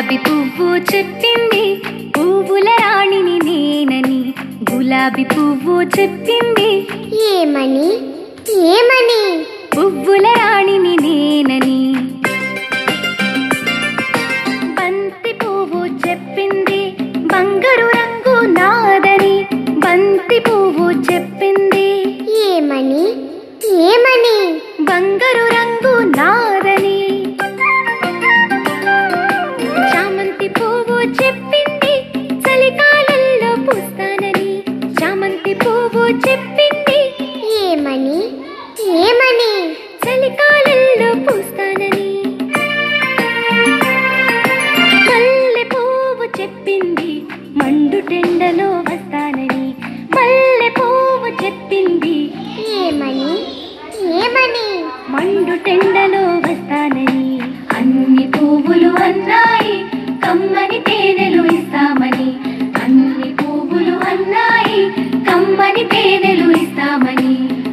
గులాబీ పువ్వు చెప్పింది పువ్వుల రాణిని నేనని గులాబీ పువ్వు చెప్పింది ఏమని ఏమని పువ్వుల రాణిని నేనని బంతి పువ్వు చెప్పింది బంగారు రంగు నాదని బంతి పువ్వు చెప్పింది ఏమని ఏమని బంగారు రంగు నాదని చామంతి పువ్వు చెప్పింది చలికాలంలో పూస్తానని చామంతి పువ్వు చెప్పింది ఏమని ఏమని చలికాలంలో పూస్తానని మల్లె పువ్వు చెప్పింది మండు టెండలో వస్తానని మల్లె పువ్వు చెప్పింది ఏమని ఏమని మండు టెండలో వస్తానని అన్ని పువ్వులు అన్నాయి కమ్మని తేనెలు ఇస్తామని అన్ని పువ్వులు అన్నాయి కమ్మని తేనెలు ఇస్తామని